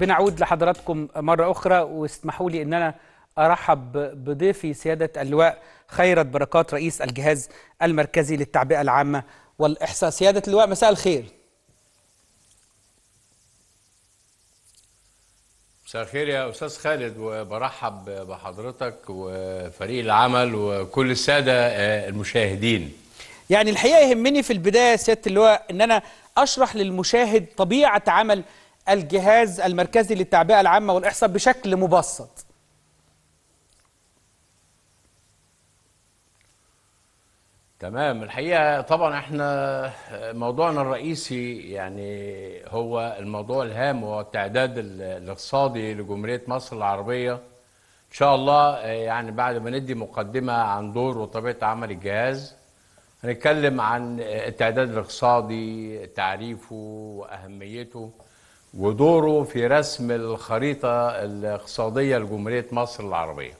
بنعود لحضراتكم مرة أخرى واسمحوا لي أن أنا أرحب بضيفي سيادة اللواء خيرت بركات رئيس الجهاز المركزي للتعبئة العامة والإحصاء سيادة اللواء مساء الخير مساء الخير يا استاذ خالد وبرحب بحضرتك وفريق العمل وكل الساده المشاهدين يعني الحقيقة يهمني في البداية سيادة اللواء أن أنا أشرح للمشاهد طبيعة عمل الجهاز المركزي للتعبئة العامة والإحصاء بشكل مبسط تمام الحقيقه طبعا احنا موضوعنا الرئيسي يعني هو الموضوع الهام هو التعداد الاقتصادي لجمهوريه مصر العربيه ان شاء الله يعني بعد ما ندي مقدمه عن دور وطبيعه عمل الجهاز هنتكلم عن التعداد الاقتصادي تعريفه واهميته ودوره في رسم الخريطه الاقتصاديه لجمهوريه مصر العربيه.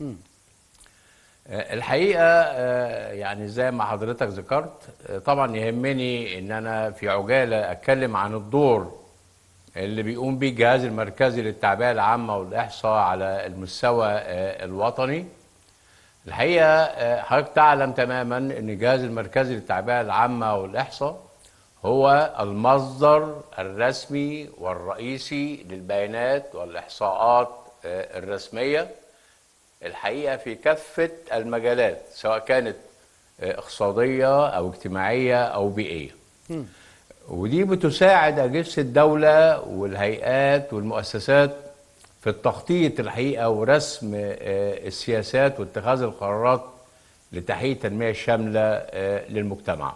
الحقيقه يعني زي ما حضرتك ذكرت طبعا يهمني ان انا في عجاله اتكلم عن الدور اللي بيقوم بيه الجهاز المركزي للتعبئه العامه والاحصاء على المستوى الوطني. الحقيقه حضرتك تعلم تماما ان الجهاز المركزي للتعبئه العامه والاحصاء هو المصدر الرسمي والرئيسي للبيانات والاحصاءات الرسميه الحقيقه في كافه المجالات سواء كانت اقتصاديه او اجتماعيه او بيئيه. ودي بتساعد اجهزه الدوله والهيئات والمؤسسات في التخطيط الحقيقه ورسم السياسات واتخاذ القرارات لتحقيق التنميه الشامله للمجتمع.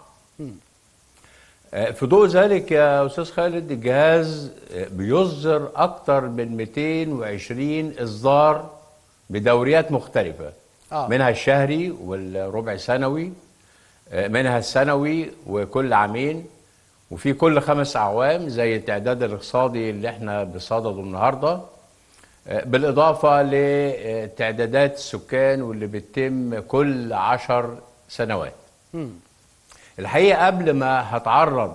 في ضوء ذلك يا استاذ خالد الجهاز بيصدر اكثر من 220 اصدار بدوريات مختلفه آه. منها الشهري والربع سنوي منها السنوي وكل عامين وفي كل خمس اعوام زي التعداد الاقتصادي اللي احنا بصدده النهارده بالاضافه لتعدادات السكان واللي بتتم كل عشر سنوات م. الحقيقه قبل ما هتعرض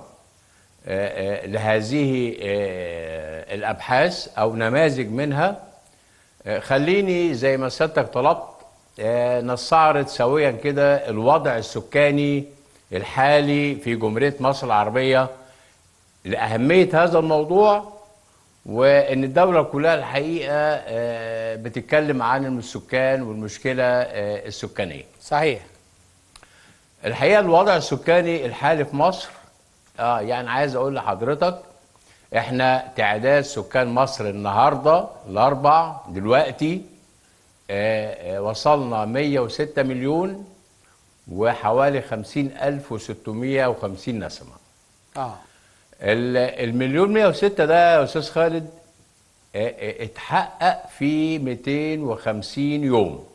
لهذه الابحاث او نماذج منها خليني زي ما سيادتك طلبت نستعرض سويا كده الوضع السكاني الحالي في جمهوريه مصر العربيه لاهميه هذا الموضوع وان الدوله كلها الحقيقه بتتكلم عن السكان والمشكله السكانيه صحيح الحقيقه الوضع السكاني الحالي في مصر اه يعني عايز اقول لحضرتك احنا تعداد سكان مصر النهارده الاربع دلوقتي آه آه وصلنا 106 مليون وحوالي 50650 نسمه اه المليون 106 ده يا استاذ خالد آه اتحقق في 250 يوم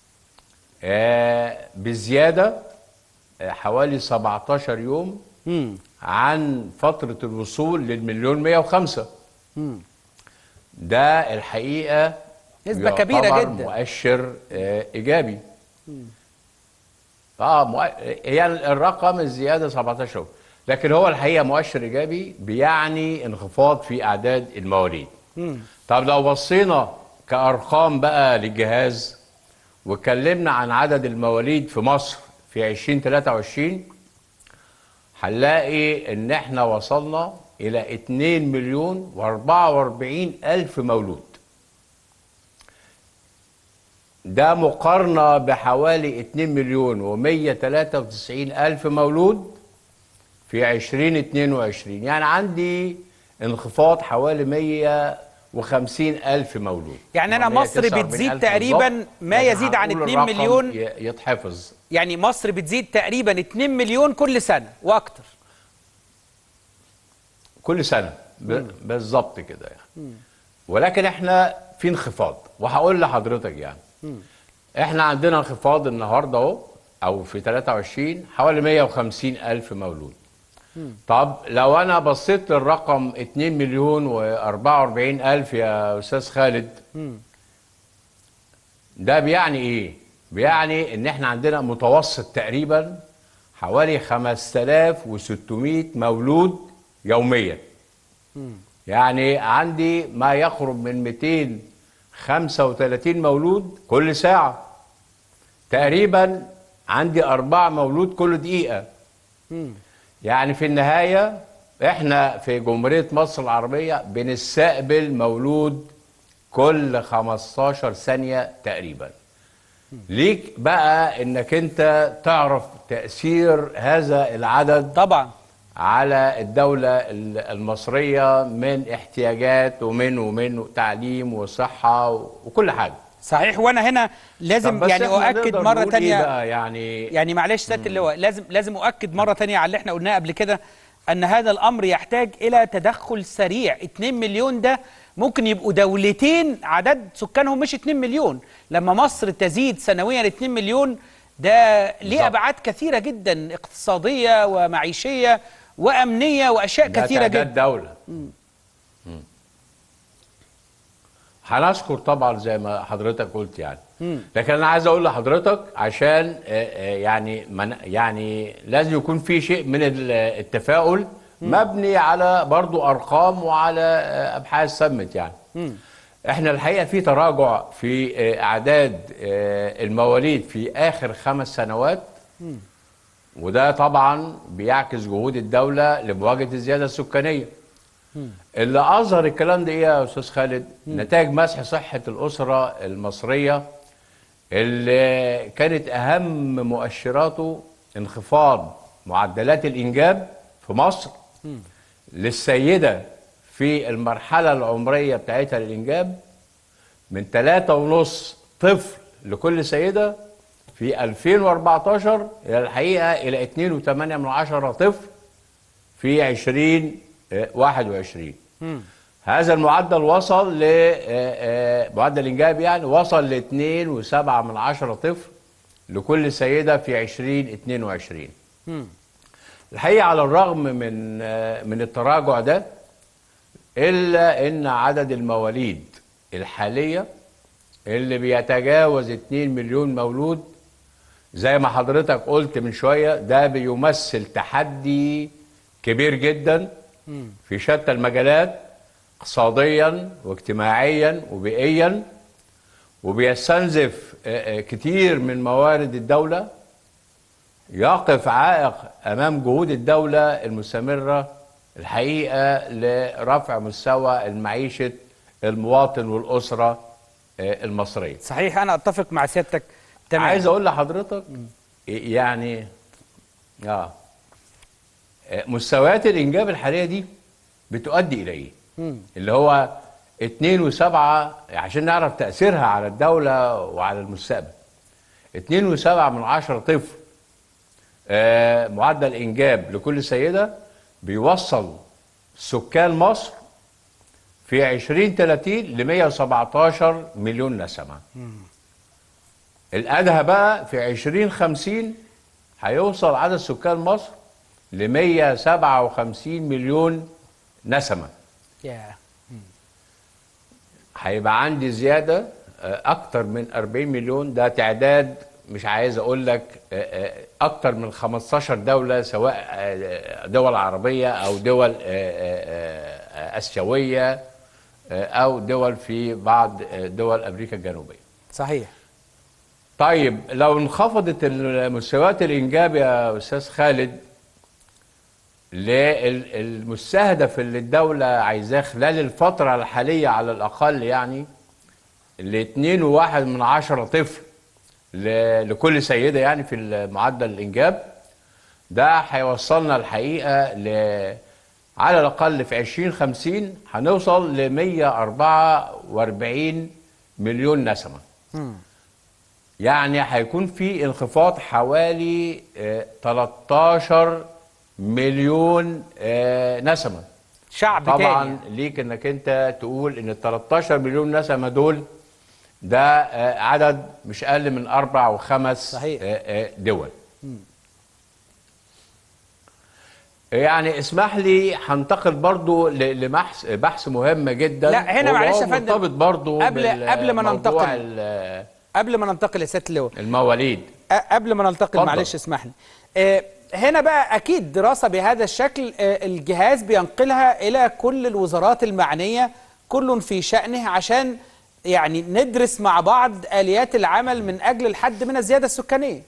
بزياده حوالي 17 يوم مم. عن فترة الوصول للمليون 105 مم. ده الحقيقة نسبة كبيرة جدا مؤشر آه إيجابي مم. اه مؤ... يعني الرقم الزيادة 17 لكن هو الحقيقة مؤشر إيجابي بيعني انخفاض في أعداد المواليد مم. طب لو بصينا كأرقام بقى للجهاز واتكلمنا عن عدد المواليد في مصر في 2023 هنلاقي ان احنا وصلنا الى 2 مليون و44 الف مولود ده مقارنة بحوالي 2 مليون و193 الف مولود في 2022 يعني عندي انخفاض حوالي 150 الف مولود يعني انا مصر بتزيد تقريبا ما يزيد عن 2 مليون يتحفظ يعني مصر بتزيد تقريبا 2 مليون كل سنه واكتر كل سنه بالظبط كده يعني ولكن احنا في انخفاض وهقول لحضرتك يعني مم. احنا عندنا انخفاض النهارده اهو او في 23 حوالي 150 الف مولود مم. طب لو انا بصيت للرقم 2 مليون و44 الف يا استاذ خالد مم. ده بيعني ايه بيعني ان احنا عندنا متوسط تقريبا حوالي 5600 مولود يوميا يعني عندي ما يقرب من 235 مولود كل ساعة تقريبا عندي أربعة مولود كل دقيقة يعني في النهاية احنا في جمهورية مصر العربية بنستقبل مولود كل 15 ثانية تقريبا ليك بقى انك انت تعرف تأثير هذا العدد طبعا على الدولة ال- المصرية من احتياجات ومن ومن تعليم وصحة وكل حاجة صحيح وانا هنا طب لازم بس يعني إحنا اؤكد نقدر مره نقول إيه تانية بقى يعني يعني معلش سياده اللواء لازم لازم اؤكد مره تانية على اللي احنا قلناه قبل كده ان هذا الامر يحتاج الى تدخل سريع 2 مليون ده ممكن يبقوا دولتين عدد سكانهم مش 2 مليون لما مصر تزيد سنويا 2 مليون ده ليه بالظبط. ابعاد كثيره جدا اقتصاديه ومعيشيه وامنيه واشياء ده كثيره تعداد جدا دولة مم. هنذكر طبعا زي ما حضرتك قلت يعني لكن انا عايز اقول لحضرتك عشان آه، آه، يعني من يعني لازم يكون في شيء من ال- التفاؤل مبني على برضو ارقام وعلى آه، ابحاث ثبت يعني احنا الحقيقه في تراجع في آه، اعداد آه، المواليد في اخر خمس سنوات وده طبعا بيعكس جهود الدوله لمواجهه الزياده السكانيه اللي اظهر الكلام ده ايه يا استاذ خالد نتائج مسح صحه الاسره المصريه اللي كانت اهم مؤشراته انخفاض معدلات الانجاب في مصر للسيده في المرحله العمريه بتاعتها للانجاب من ثلاثة ونص طفل لكل سيدة في 2014 إلى الحقيقة إلى 2.8 من عشرة طفل في 2021 هذا المعدل وصل ل آه، آه، معدل الإنجاب يعني وصل ل 2.7 من عشرة طفل لكل سيدة في 2022 الحقيقة على الرغم من آه، من التراجع ده إلا إن عدد المواليد الحالية اللي بيتجاوز 2 مليون مولود زي ما حضرتك قلت من شوية ده بيمثل تحدي كبير جدا في شتى المجالات اقتصاديا واجتماعيا وبيئيا وبيستنزف آه، آه، كتير من موارد الدولة يقف عائق امام جهود الدوله المستمره الحقيقه لرفع مستوى المعيشه المواطن والاسره آه، المصريه. صحيح انا اتفق مع سيادتك تمام عايز اقول لحضرتك يعني اه آه، مستويات الانجاب الحاليه دي بتؤدي الى ايه؟ اللي هو 2 و7 عشان نعرف تاثيرها على الدوله وعلى المستقبل. 2 و7 من عشرة طفل آه، معدل انجاب لكل سيده بيوصل سكان مصر في 2030 ل 117 مليون نسمه. الادهى بقى في 2050 هيوصل عدد سكان مصر ل 157 مليون نسمه. يا هيبقى عندي زياده آه، اكتر من 40 مليون ده تعداد مش عايز اقول لك آه، آه، اكتر من 15 دوله سواء آه، دول عربيه او دول آه، آه، آه، اسيويه آه، او دول في بعض آه، دول امريكا الجنوبيه صحيح طيب لو انخفضت مستويات الانجاب يا استاذ خالد للمستهدف اللي الدولة عايزاه خلال الفترة الحالية على الأقل يعني لاتنين وواحد من عشرة طفل ل- لكل سيدة يعني في معدل الإنجاب ده هيوصلنا الحقيقة ل على الأقل في 2050 هنوصل ل 144 مليون نسمة يعني هيكون في انخفاض حوالي آه، 13 مليون آه، نسمة شعب طبعا تاني ليك انك انت تقول ان ال 13 مليون نسمة دول ده آه، عدد مش اقل من اربع وخمس صحيح. آه، آه، دول يعني اسمح لي هنتقل برضو ل- لبحث بحث مهم جدا لا، هنا وهو معلش يا فندم. مرتبط برضو قبل- قبل ما بالموضوع ننتقل. ال- قبل ما ننتقل يا سياده اللواء المواليد أ- قبل ما ننتقل اتفضل. معلش اسمح لي آه، هنا بقى اكيد دراسه بهذا الشكل آه، الجهاز بينقلها الى كل الوزارات المعنيه كل في شانه عشان يعني ندرس مع بعض اليات العمل من اجل الحد من الزياده السكانيه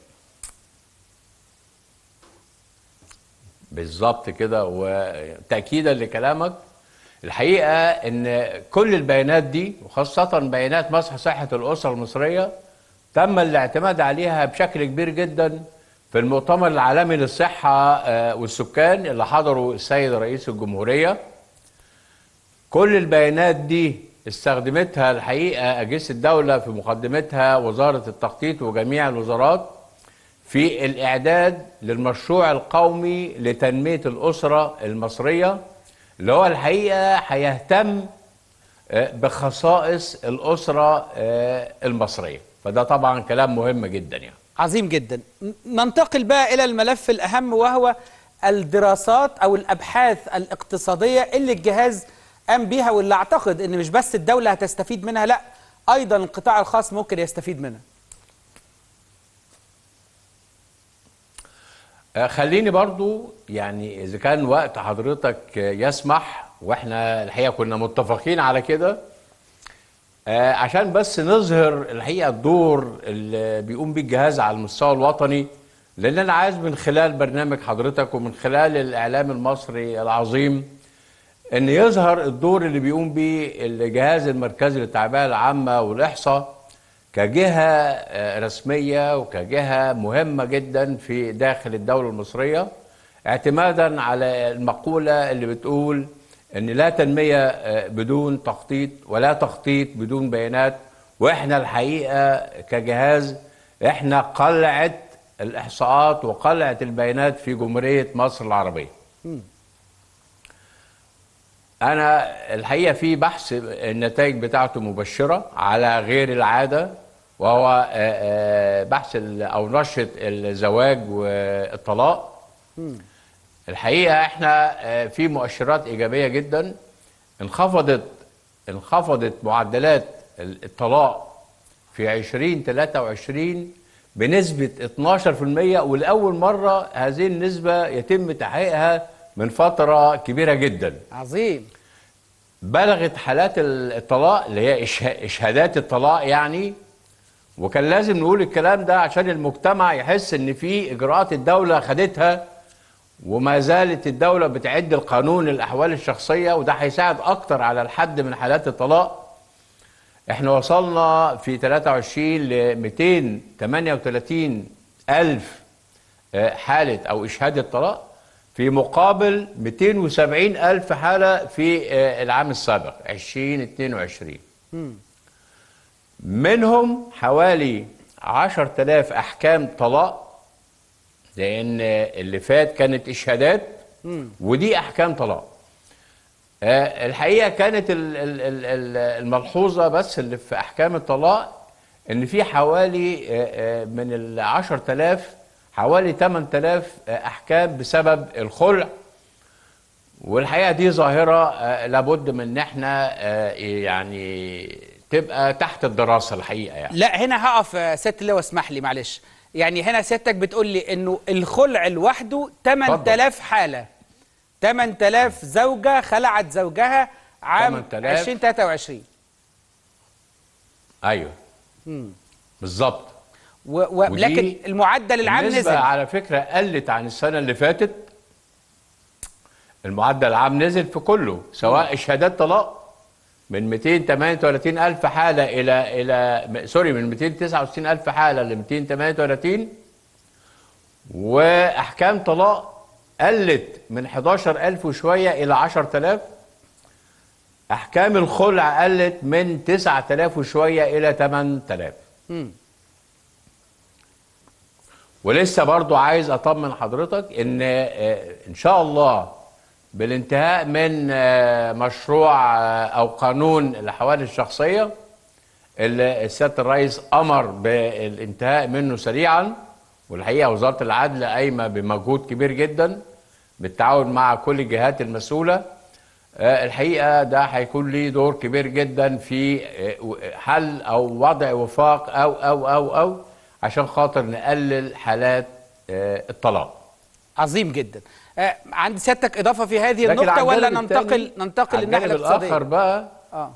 بالظبط كده وتأكيدا لكلامك الحقيقة إن كل البيانات دي وخاصة بيانات مسح صحة الأسرة المصرية تم الاعتماد عليها بشكل كبير جدا في المؤتمر العالمي للصحة آه، والسكان اللي حضره السيد رئيس الجمهورية كل البيانات دي استخدمتها الحقيقة أجهزة الدولة في مقدمتها وزارة التخطيط وجميع الوزارات في الإعداد للمشروع القومي لتنمية الأسرة المصرية اللي هو الحقيقة هيهتم آه، بخصائص الأسرة آه، المصرية فده طبعا كلام مهم جدا يعني عظيم جدا ن- ننتقل بقى الى الملف الاهم وهو الدراسات او الابحاث الاقتصاديه اللي الجهاز قام بيها واللي اعتقد ان مش بس الدوله هتستفيد منها لا ايضا القطاع الخاص ممكن يستفيد منها آه، خليني برضو يعني إذا كان وقت حضرتك آه، يسمح وإحنا الحقيقة كنا متفقين على كده آه، عشان بس نظهر الحقيقة الدور اللي بيقوم بيه الجهاز على المستوى الوطني لأن أنا عايز من خلال برنامج حضرتك ومن خلال الإعلام المصري العظيم ان يظهر الدور اللي بيقوم بيه الجهاز المركزي للتعبئه العامه والاحصاء كجهه آه، رسميه وكجهه مهمه جدا في داخل الدوله المصريه اعتمادا على المقوله اللي بتقول ان لا تنميه آه، بدون تخطيط ولا تخطيط بدون بيانات واحنا الحقيقه كجهاز احنا قلعه الاحصاءات وقلعه البيانات في جمهوريه مصر العربيه انا الحقيقه في بحث النتائج بتاعته مبشره على غير العاده وهو آه، آه، بحث ال- او نشره الزواج والطلاق الحقيقه احنا آه، في مؤشرات ايجابيه جدا انخفضت انخفضت معدلات الطلاق في 2023 بنسبة 12% ولأول مرة هذه النسبة يتم تحقيقها من فترة كبيرة جدا عظيم بلغت حالات الطلاق اللي هي إشه- إشهادات الطلاق يعني وكان لازم نقول الكلام ده عشان المجتمع يحس ان في اجراءات الدولة خدتها وما زالت الدولة بتعد القانون الأحوال الشخصية وده هيساعد أكتر على الحد من حالات الطلاق احنا وصلنا في 23 ل 238 ألف آه، حالة أو إشهاد طلاق في مقابل 270 ألف حالة في آه، العام السابق 2022 منهم حوالي 10000 أحكام طلاق لأن اللي فات كانت إشهادات ودي أحكام طلاق آه، الحقيقه كانت ال- ال- ال- ال- الملحوظه بس اللي في احكام الطلاق ان في حوالي آه، آه، من ال 10000 حوالي 8000 آه، احكام بسبب الخلع والحقيقه دي ظاهره آه، لابد من ان احنا آه، يعني تبقى تحت الدراسه الحقيقه يعني لا هنا هقف يا سياده اللواء اسمح لي معلش يعني هنا سيادتك بتقول لي انه الخلع لوحده 8000 حاله 8000 زوجه خلعت زوجها عام 8000 2023 ايوه بالظبط و... و... ودي لكن المعدل العام النسبة نزل على فكرة قلت عن السنة اللي فاتت المعدل العام نزل في كله سواء إشهادات طلاق من 238 ألف حالة إلى إلى م- سوري من 269 ألف حالة ل 238 وأحكام طلاق قلت من 11 ألف وشوية إلى 10000 أحكام الخلع قلت من 9000 وشوية إلى 8000 ولسه برضو عايز اطمن حضرتك ان آه، ان شاء الله بالانتهاء من آه، مشروع آه، او قانون الاحوال الشخصيه اللي سياده الرئيس امر بالانتهاء منه سريعا والحقيقه وزاره العدل قايمه بمجهود كبير جدا بالتعاون مع كل الجهات المسؤوله آه، الحقيقه ده هيكون ليه دور كبير جدا في آه، حل او وضع وفاق او او او او عشان خاطر نقلل حالات آه، الطلاق عظيم جدا آه عند سيادتك اضافه في هذه لكن النقطه على ولا الجانب ننتقل التاني- ننتقل على للناحيه الجانب الاقتصاديه الاخر بقى اه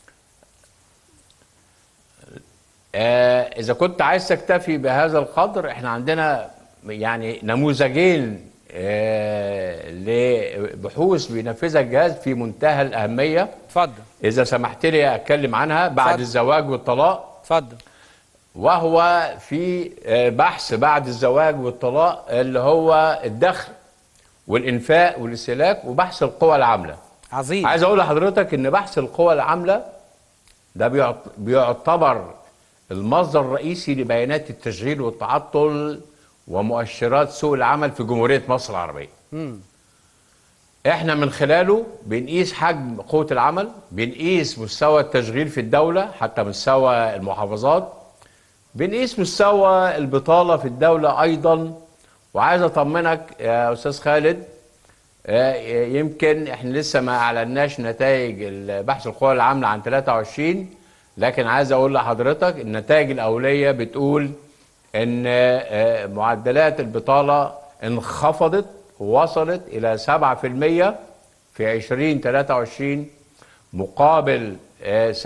آه، إذا كنت عايز تكتفي بهذا القدر إحنا عندنا يعني نموذجين آه، لبحوث بينفذها الجهاز في منتهى الأهمية اتفضل إذا سمحت لي أتكلم عنها بعد اتفضل. الزواج والطلاق اتفضل وهو في آه، بحث بعد الزواج والطلاق اللي هو الدخل والإنفاق والاستهلاك وبحث القوى العاملة عظيم عايز اقول لحضرتك ان بحث القوى العامله ده بيعت- بيعتبر المصدر الرئيسي لبيانات التشغيل والتعطل ومؤشرات سوق العمل في جمهوريه مصر العربيه. مم. احنا من خلاله بنقيس حجم قوه العمل، بنقيس مستوى التشغيل في الدوله حتى مستوى المحافظات، بنقيس مستوى البطاله في الدوله ايضا وعايز اطمنك يا استاذ خالد آه، يمكن احنا لسه ما اعلناش نتائج بحث القوى العامله عن 23 لكن عايز اقول لحضرتك النتائج الاوليه بتقول ان آه، معدلات البطاله انخفضت ووصلت الى 7% في 2023 مقابل آه، 7.2%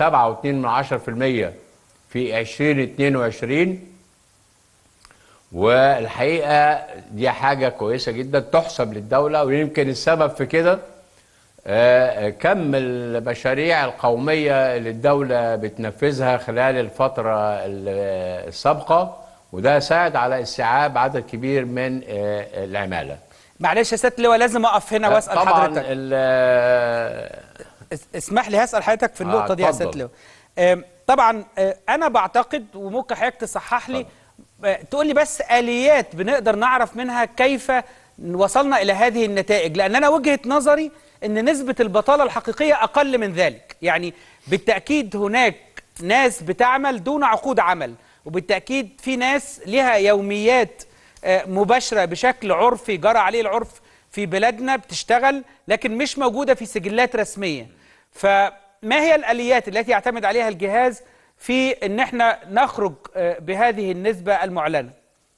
في 2022 والحقيقه دي حاجه كويسه جدا تحسب للدوله ويمكن السبب في كده آه، كم المشاريع القوميه اللي الدوله بتنفذها خلال الفتره ال- السابقه وده ساعد على استيعاب عدد كبير من آه، العماله. معلش يا سياده اللواء لازم اقف هنا واسال طبعا حضرتك ال- اس- اسمح لي هسال حضرتك في النقطه آه، دي يا اتفضل. سياده اللواء آم، طبعا آه، انا بعتقد وممكن حضرتك تصحح لي آه، تقول لي بس اليات بنقدر نعرف منها كيف وصلنا الى هذه النتائج لان انا وجهه نظري ان نسبه البطاله الحقيقيه اقل من ذلك يعني بالتاكيد هناك ناس بتعمل دون عقود عمل وبالتاكيد في ناس لها يوميات آه، مباشره بشكل عرفي جرى عليه العرف في بلادنا بتشتغل لكن مش موجوده في سجلات رسميه فما هي الاليات التي يعتمد عليها الجهاز في ان احنا نخرج آه، بهذه النسبه المعلنه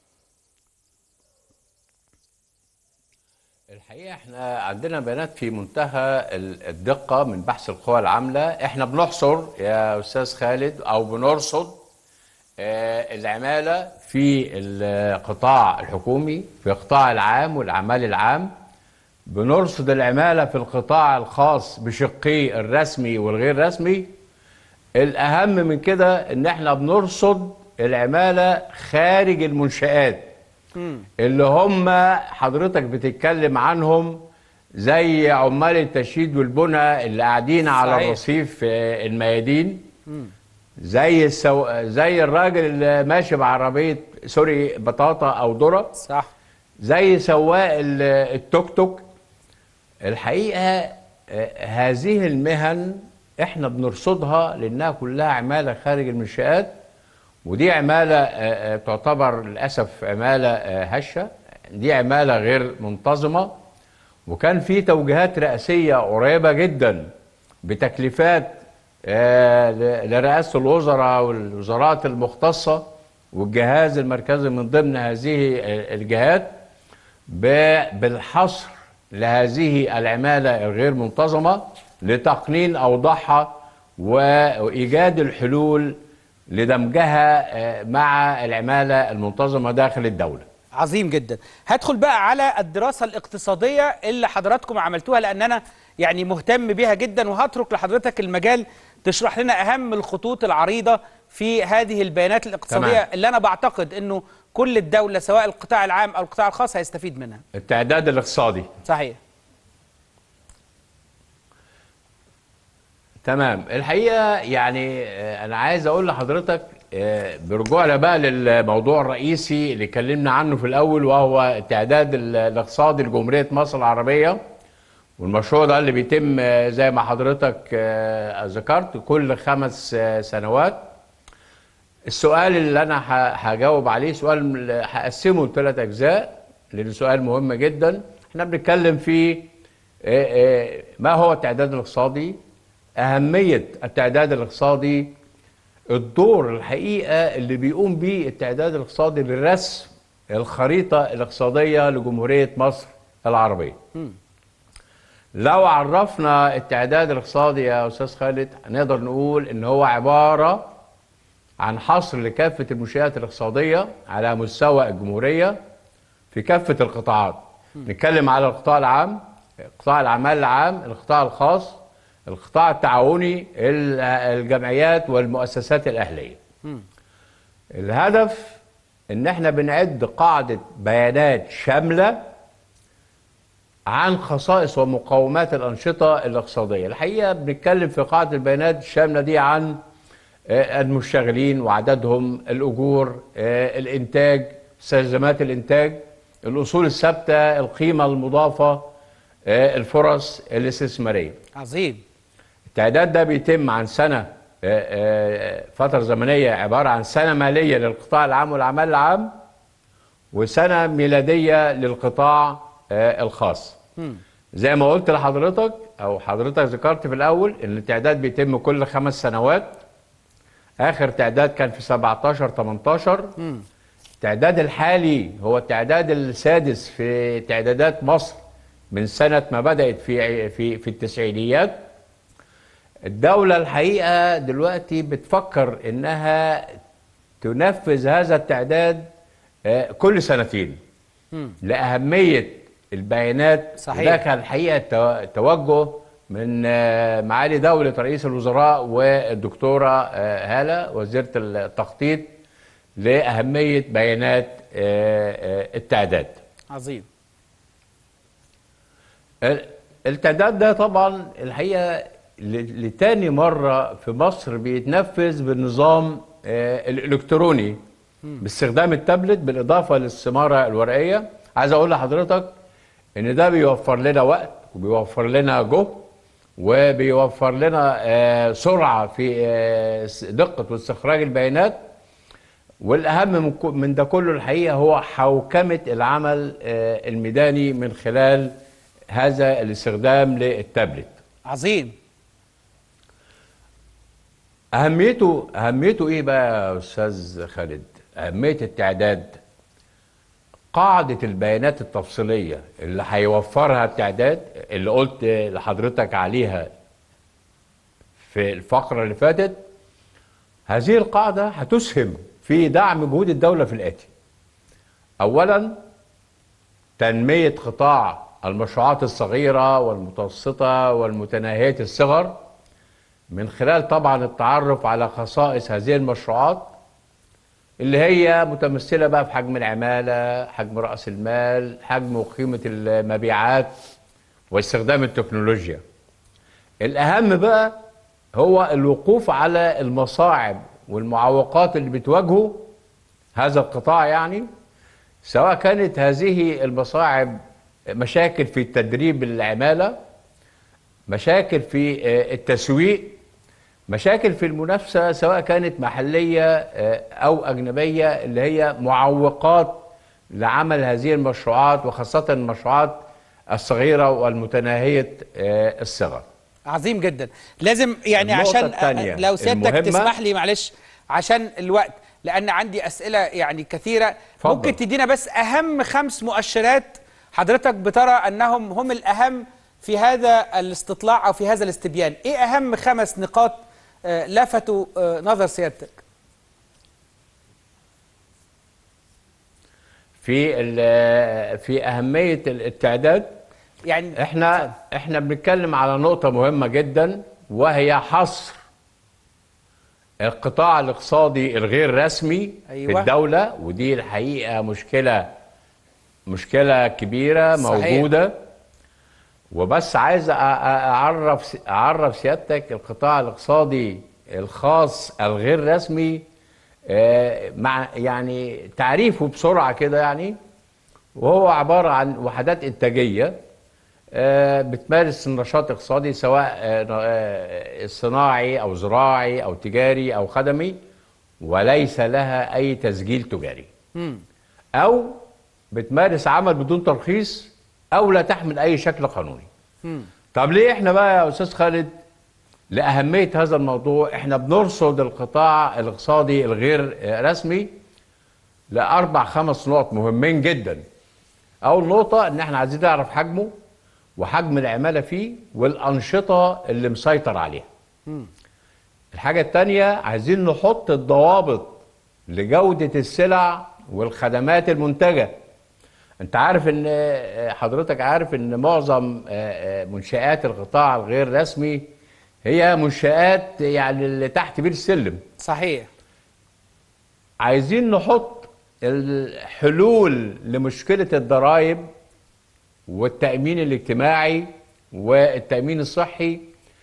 الحقيقه احنا عندنا بيانات في منتهى ال- الدقه من بحث القوى العامله احنا بنحصر يا استاذ خالد او بنرصد آه، العماله في القطاع الحكومي في القطاع العام والاعمال العام بنرصد العماله في القطاع الخاص بشقيه الرسمي والغير رسمي الاهم من كده ان احنا بنرصد العماله خارج المنشآت اللي هم حضرتك بتتكلم عنهم زي عمال التشييد والبنى اللي قاعدين على صحيح. الرصيف في الميادين زي السو... زي الراجل اللي ماشي بعربيه سوري بطاطا او ذره صح زي سواق ال- التوك توك الحقيقه آه، هذه المهن احنا بنرصدها لانها كلها عماله خارج المنشآت ودي عماله آه، آه، تعتبر للاسف عماله آه، هشه دي عماله غير منتظمه وكان في توجيهات رئاسيه قريبه جدا بتكليفات آه، ل- لرئاسه الوزراء والوزارات المختصه والجهاز المركزي من ضمن هذه آه، الجهات ب- بالحصر لهذه العمالة الغير منتظمة لتقنين أوضاعها وإيجاد الحلول لدمجها آه، مع العمالة المنتظمة داخل الدولة عظيم جدا هدخل بقى على الدراسة الاقتصادية اللي حضراتكم عملتوها لأن أنا يعني مهتم بيها جدا وهترك لحضرتك المجال تشرح لنا أهم الخطوط العريضة في هذه البيانات الاقتصادية تمام. اللي أنا بعتقد أنه كل الدولة سواء القطاع العام أو القطاع الخاص هيستفيد منها التعداد الاقتصادي صحيح تمام الحقيقة يعني آه، أنا عايز أقول لحضرتك آه، برجوعنا بقى للموضوع الرئيسي اللي اتكلمنا عنه في الأول وهو التعداد ال- الاقتصادي لجمهورية مصر العربية والمشروع ده اللي بيتم آه، زي ما حضرتك آه، ذكرت كل خمس آه، سنوات السؤال اللي أنا ه- هجاوب عليه سؤال هقسمه لثلاث أجزاء لأنه سؤال مهم جدا احنا بنتكلم في آه، آه، ما هو التعداد الاقتصادي أهمية التعداد الاقتصادي الدور الحقيقة اللي بيقوم به التعداد الاقتصادي لرسم الخريطة الاقتصادية لجمهورية مصر العربية لو عرفنا التعداد الاقتصادي يا أستاذ خالد نقدر نقول إن هو عبارة عن حصر لكافة المنشآت الاقتصادية على مستوى الجمهورية في كافة القطاعات نتكلم على القطاع العام قطاع الأعمال العام القطاع الخاص القطاع التعاوني ال- الجمعيات والمؤسسات الأهلية الهدف ان احنا بنعد قاعدة بيانات شاملة عن خصائص ومقومات الأنشطة الاقتصادية الحقيقة بنتكلم في قاعدة البيانات الشاملة دي عن آه، المشتغلين وعددهم الأجور آه، الإنتاج مستلزمات الإنتاج الأصول الثابتة القيمة المضافة آه، الفرص الاستثمارية عظيم التعداد ده بيتم عن سنة آه، آه، فترة زمنية عبارة عن سنة مالية للقطاع العام والأعمال العام وسنة ميلادية للقطاع آه، الخاص زي ما قلت لحضرتك أو حضرتك ذكرت في الأول إن التعداد بيتم كل خمس سنوات آخر تعداد كان في 17 18 التعداد الحالي هو التعداد السادس في تعدادات مصر من سنة ما بدأت في في في التسعينيات الدولة الحقيقة دلوقتي بتفكر إنها تنفذ هذا التعداد آه، كل سنتين لأهمية البيانات صحيح. ده كان الحقيقة تو- توجه من آه، معالي دولة رئيس الوزراء والدكتورة آه، هالة وزيرة التخطيط لأهمية بيانات آه، آه، التعداد عظيم ال- التعداد ده طبعا الحقيقه ل- لتاني مره في مصر بيتنفذ بالنظام آه، الالكتروني باستخدام التابلت بالاضافه للسماره الورقيه عايز اقول لحضرتك ان ده بيوفر لنا وقت وبيوفر لنا جهد وبيوفر لنا آه، سرعه في آه، س- دقه واستخراج البيانات والاهم من كو- من ده كله الحقيقه هو حوكمه العمل آه، الميداني من خلال هذا الاستخدام للتابلت عظيم اهميته اهميته ايه بقى يا استاذ خالد اهميه التعداد قاعده البيانات التفصيليه اللي هيوفرها التعداد اللي قلت لحضرتك عليها في الفقره اللي فاتت هذه القاعده هتسهم في دعم جهود الدوله في الاتي اولا تنميه قطاع المشروعات الصغيره والمتوسطه والمتناهيه الصغر من خلال طبعا التعرف على خصائص هذه المشروعات اللي هي متمثله بقى في حجم العماله، حجم راس المال، حجم وقيمه المبيعات واستخدام التكنولوجيا. الاهم بقى هو الوقوف على المصاعب والمعوقات اللي بتواجهه هذا القطاع يعني سواء كانت هذه المصاعب مشاكل في تدريب العماله مشاكل في آه، التسويق مشاكل في المنافسة سواء كانت محلية آه، أو أجنبية اللي هي معوقات لعمل هذه المشروعات وخاصة المشروعات الصغيرة والمتناهية آه، الصغر عظيم جدا لازم يعني النقطة عشان التانية لو سيادتك المهمة- تسمح لي معلش عشان الوقت لان عندي اسئله يعني كثيره اتفضل. ممكن تدينا بس اهم خمس مؤشرات حضرتك بترى انهم هم الاهم في هذا الاستطلاع او في هذا الاستبيان ايه اهم خمس نقاط آه، لفتوا آه، نظر سيادتك في ال- في أهمية التعداد يعني احنا احنا بنتكلم على نقطة مهمة جدا وهي حصر القطاع الاقتصادي الغير رسمي أيوة. في الدولة ودي الحقيقة مشكلة مشكلة كبيرة صحيح. موجودة وبس عايز أ- أ- اعرف اعرف سيادتك القطاع الاقتصادي الخاص الغير رسمي آه، مع يعني تعريفه بسرعة كده يعني وهو عبارة عن وحدات إنتاجية آه، بتمارس النشاط الاقتصادي سواء آه، آه، صناعي أو زراعي أو تجاري أو خدمي وليس لها أي تسجيل تجاري أو بتمارس عمل بدون ترخيص أو لا تحمل أي شكل قانوني طب ليه احنا بقى يا أستاذ خالد لأهمية هذا الموضوع احنا بنرصد القطاع الاقتصادي الغير آه، رسمي لاربع خمس نقط مهمين جدا اول نقطه ان احنا عايزين نعرف حجمه وحجم العماله فيه والانشطه اللي مسيطر عليها الحاجه الثانيه عايزين نحط الضوابط لجوده السلع والخدمات المنتجه انت عارف ان حضرتك عارف ان معظم منشآت القطاع الغير رسمي هي منشآت يعني اللي تحت بير السلم صحيح عايزين نحط الحلول لمشكلة الضرائب والتأمين الاجتماعي والتأمين الصحي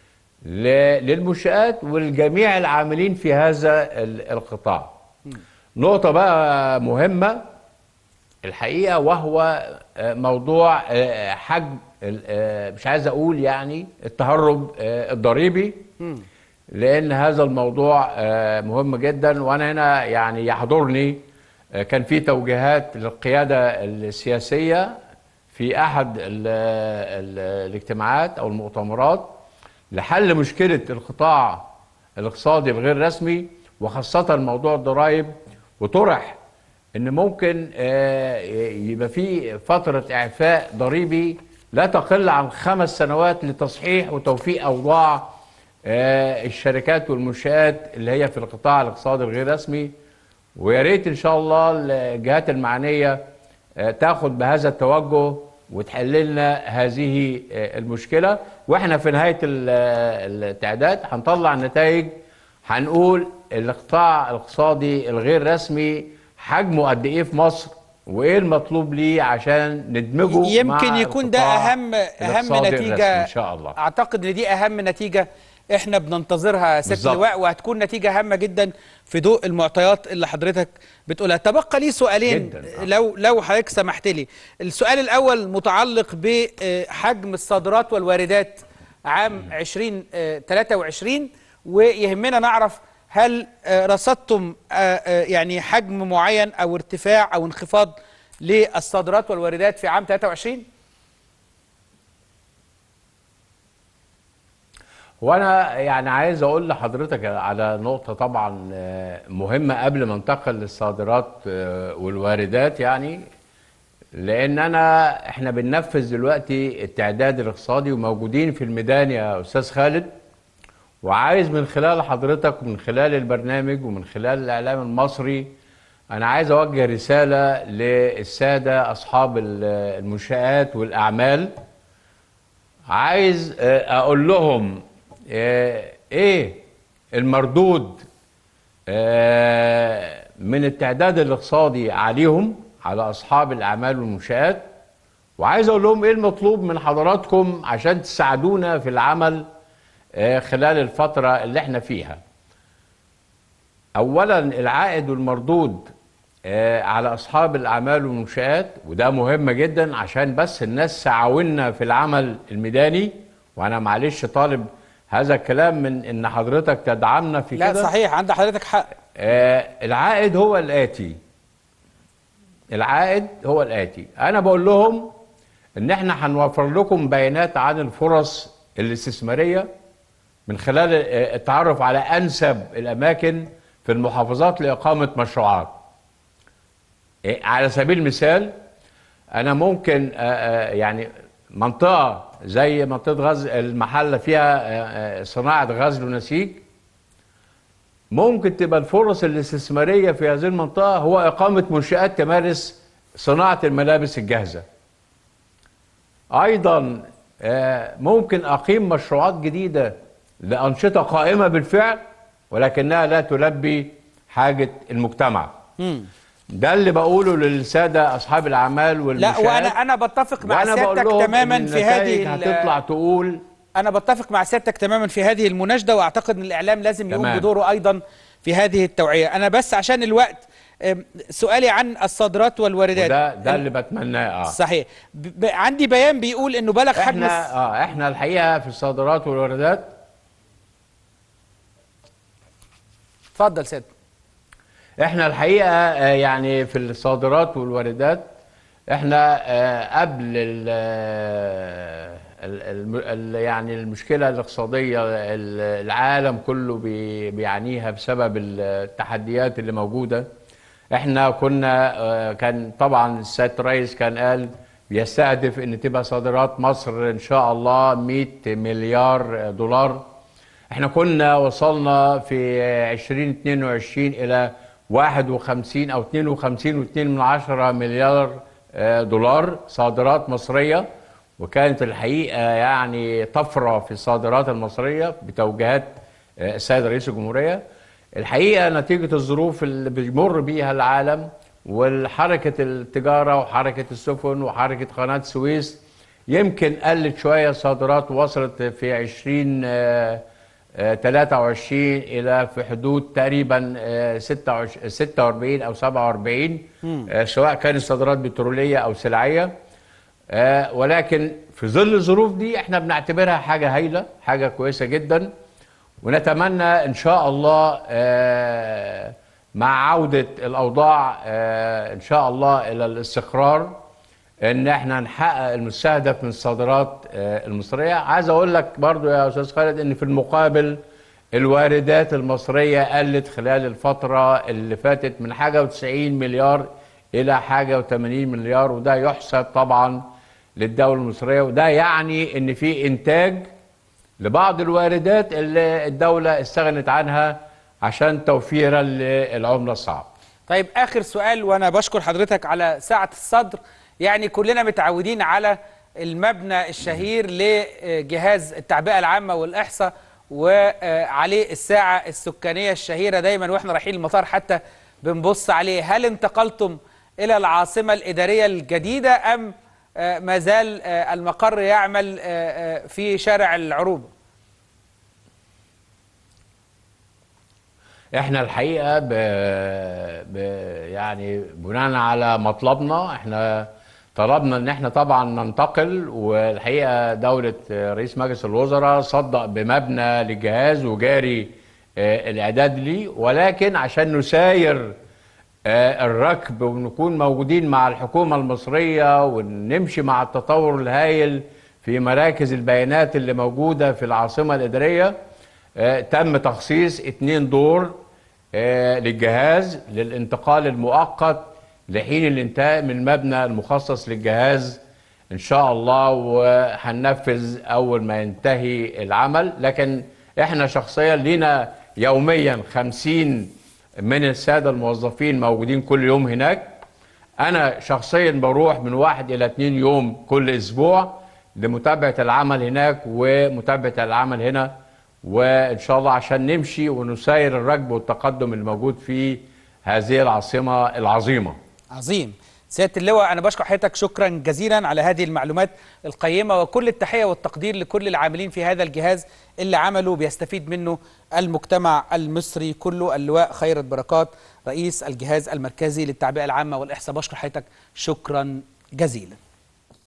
ل- للمنشآت والجميع العاملين في هذا ال- القطاع نقطة بقى مهمة الحقيقة وهو آه، موضوع آه، حجم ال- آه، مش عايز أقول يعني التهرب آه، الضريبي لأن هذا الموضوع آه، مهم جدا وأنا هنا يعني يحضرني آه، كان في توجيهات للقيادة السياسية في أحد ال ال الاجتماعات أو المؤتمرات لحل مشكلة القطاع الاقتصادي الغير رسمي وخاصة موضوع الضرائب وطرح ان ممكن آه، يبقى في فترة اعفاء ضريبي لا تقل عن خمس سنوات لتصحيح وتوفيق اوضاع آه، الشركات والمنشآت اللي هي في القطاع الاقتصادي الغير رسمي ويا ريت ان شاء الله الجهات المعنيه آه، تاخد بهذا التوجه وتحل لنا هذه آه، المشكله واحنا في نهايه ال- آه، التعداد هنطلع نتائج هنقول القطاع الاقتصادي الغير رسمي حجمه قد ايه في مصر وايه المطلوب ليه عشان ندمجه يمكن مع يكون ده القطاع اهم اهم الاقتصادي الرسمي نتيجه ان شاء الله اعتقد ان دي اهم نتيجه احنا بننتظرها ست بالظبط. اللواء وهتكون نتيجه هامه جدا في ضوء المعطيات اللي حضرتك بتقولها تبقى لي سؤالين جداً، آه. لو لو حضرتك سمحت لي السؤال الاول متعلق بحجم الصادرات والواردات عام 2023 ويهمنا نعرف هل آه، رصدتم آه، آه، يعني حجم معين او ارتفاع او انخفاض للصادرات والواردات في عام 23 وانا يعني عايز اقول لحضرتك على نقطه طبعا آه، مهمه قبل ما انتقل للصادرات آه، والواردات يعني لان انا احنا بننفذ دلوقتي التعداد الاقتصادي وموجودين في الميدان يا استاذ خالد وعايز من خلال حضرتك ومن خلال البرنامج ومن خلال الاعلام المصري انا عايز اوجه رساله للساده اصحاب ال- المنشآت والاعمال عايز آه، اقول لهم آه، ايه المردود آه، من التعداد الاقتصادي عليهم على اصحاب الاعمال والمنشآت وعايز اقول لهم ايه المطلوب من حضراتكم عشان تساعدونا في العمل آه، خلال الفترة اللي احنا فيها اولا العائد والمردود آه، على اصحاب الاعمال والمنشآت وده مهم جدا عشان بس الناس تعاوننا في العمل الميداني وانا معلش طالب هذا الكلام من ان حضرتك تدعمنا في لا كده صحيح عند حضرتك حق آه، العائد هو الآتي العائد هو الآتي أنا بقول لهم إن إحنا هنوفر لكم بيانات عن الفرص الاستثمارية من خلال آه، التعرف على أنسب الأماكن في المحافظات لإقامة مشروعات إيه، على سبيل المثال أنا ممكن آه، آه، يعني منطقة زي منطقة غزل المحلة فيها آه، آه، صناعة غزل ونسيج ممكن تبقى الفرص الاستثمارية في هذه المنطقة هو إقامة منشآت تمارس صناعة الملابس الجاهزة أيضا آه، ممكن أقيم مشروعات جديدة لأنشطة قائمة بالفعل ولكنها لا تلبي حاجة المجتمع ده اللي بقوله للسادة أصحاب الأعمال لا والمنشآت وانا انا بتفق مع وأنا بقول سيادتك لهم تماما إن في هذه النتائج ال- هتطلع تقول انا بتفق مع سيادتك تماما في هذه المناشده واعتقد ان الاعلام لازم يقوم تمام. بدوره ايضا في هذه التوعيه انا بس عشان الوقت أم، سؤالي عن الصادرات والواردات وده ده اللي بتمناه اه صحيح ب- ب- عندي بيان بيقول انه بلغ حجم احنا الص- اه احنا الحقيقه في الصادرات والواردات اتفضل سيادة احنا الحقيقه آه، يعني في الصادرات والواردات احنا آه، قبل ال ال- الم- ال- يعني المشكله الاقتصاديه ال- العالم كله بي- بيعانيها بسبب التحديات اللي موجوده احنا كنا آه، كان طبعا السيد الرئيس كان قال بيستهدف ان تبقى صادرات مصر ان شاء الله 100 مليار دولار احنا كنا وصلنا في 2022 الى 51 او 52 و2 من عشرة مليار آه، دولار صادرات مصرية وكانت الحقيقة يعني طفرة في الصادرات المصرية بتوجيهات آه، السيد رئيس الجمهورية الحقيقة نتيجة الظروف اللي بيمر بيها العالم والحركة التجارة وحركة السفن وحركة قناة السويس يمكن قلت شوية الصادرات وصلت في 20 آه، آه، 23 إلى في حدود تقريبا آه، 26 46 أو 47 آه، سواء كانت صادرات بترولية أو سلعية آه، ولكن في ظل الظروف دي احنا بنعتبرها حاجة هايلة حاجة كويسة جدا ونتمنى ان شاء الله آه، مع عودة الاوضاع آه، ان شاء الله الى الاستقرار ان احنا نحقق المستهدف من الصادرات آه، المصرية عايز اقول لك برضو يا استاذ خالد ان في المقابل الواردات المصرية قلت خلال الفترة اللي فاتت من حاجة و90 مليار إلى حاجة و80 مليار وده يحسب طبعا للدولة المصرية وده يعني إن في إنتاج لبعض الواردات اللي الدولة استغنت عنها عشان توفيرا للعملة الصعبة طيب اخر سؤال وانا بشكر حضرتك على ساعه الصدر يعني كلنا متعودين على المبنى الشهير لجهاز التعبئه العامه والاحصاء وعليه الساعه السكانيه الشهيره دايما واحنا رايحين المطار حتى بنبص عليه هل انتقلتم الى العاصمه الاداريه الجديده ام آه، ما زال آه، المقر يعمل آه، آه، في شارع العروبه احنا الحقيقه ب... ب... يعني بناء على مطلبنا احنا طلبنا ان احنا طبعا ننتقل والحقيقه دوله رئيس مجلس الوزراء صدق بمبنى للجهاز وجاري آه، الاعداد ليه ولكن عشان نساير آه، الركب ونكون موجودين مع الحكومه المصريه ونمشي مع التطور الهائل في مراكز البيانات اللي موجوده في العاصمه الاداريه آه، تم تخصيص اتنين دور آه، للجهاز للانتقال المؤقت لحين الانتهاء من المبنى المخصص للجهاز ان شاء الله وهننفذ اول ما ينتهي العمل لكن احنا شخصيا لينا يوميا خمسين من السادة الموظفين موجودين كل يوم هناك انا شخصيا بروح من واحد الى اتنين يوم كل اسبوع لمتابعة العمل هناك ومتابعة العمل هنا وان شاء الله عشان نمشي ونساير الركب والتقدم الموجود في هذه العاصمة العظيمة عظيم سيادة اللواء أنا بشكر حضرتك شكرا جزيلا على هذه المعلومات القيمة وكل التحية والتقدير لكل العاملين في هذا الجهاز اللي عملوا بيستفيد منه المجتمع المصري كله اللواء خيرت بركات رئيس الجهاز المركزي للتعبئة العامة والإحصاء بشكر حضرتك شكرا جزيلا